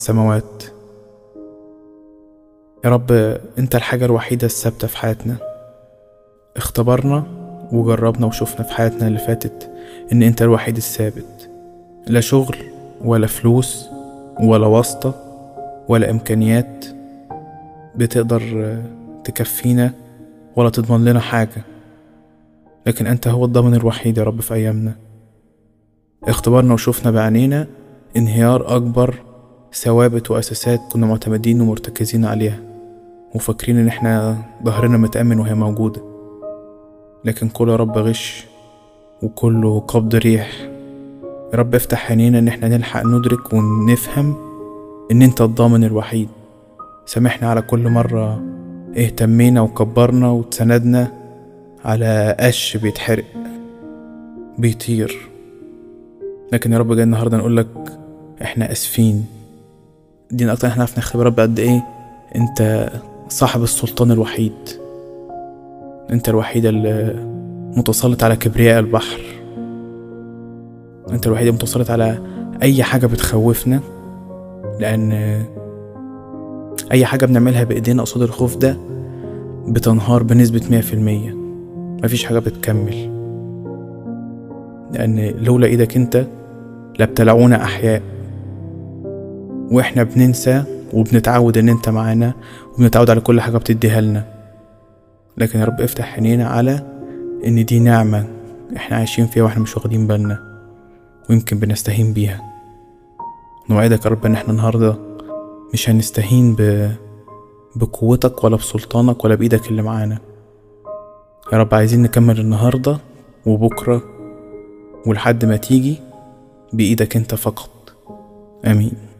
السماوات يا رب انت الحاجة الوحيدة الثابتة في حياتنا اختبرنا وجربنا وشوفنا في حياتنا اللي فاتت ان انت الوحيد الثابت لا شغل ولا فلوس ولا واسطة ولا امكانيات بتقدر تكفينا ولا تضمن لنا حاجة لكن انت هو الضامن الوحيد يا رب في ايامنا اختبرنا وشوفنا بعينينا انهيار اكبر ثوابت واساسات كنا معتمدين ومرتكزين عليها وفاكرين ان احنا ظهرنا متأمن وهي موجودة لكن كله يا رب غش وكله قبض ريح يا رب افتح عينينا ان احنا نلحق ندرك ونفهم ان انت الضامن الوحيد سامحنا على كل مرة اهتمينا وكبرنا وتسندنا على قش بيتحرق بيطير لكن يا رب جاي النهارده نقول لك احنا اسفين دي اكتر احنا عرفنا نختبر رب قد ايه انت صاحب السلطان الوحيد انت الوحيد اللي متسلط على كبرياء البحر انت الوحيد المتسلط على اي حاجه بتخوفنا لان اي حاجه بنعملها بايدينا قصاد الخوف ده بتنهار بنسبه مية في المية مفيش حاجه بتكمل لان لولا ايدك انت لابتلعونا احياء واحنا بننسى وبنتعود ان انت معانا وبنتعود على كل حاجه بتديها لنا لكن يا رب افتح عينينا على ان دي نعمه احنا عايشين فيها واحنا مش واخدين بالنا ويمكن بنستهين بيها نوعدك يا رب ان احنا النهارده مش هنستهين ب... بقوتك ولا بسلطانك ولا بايدك اللي معانا يا رب عايزين نكمل النهارده وبكره ولحد ما تيجي بايدك انت فقط امين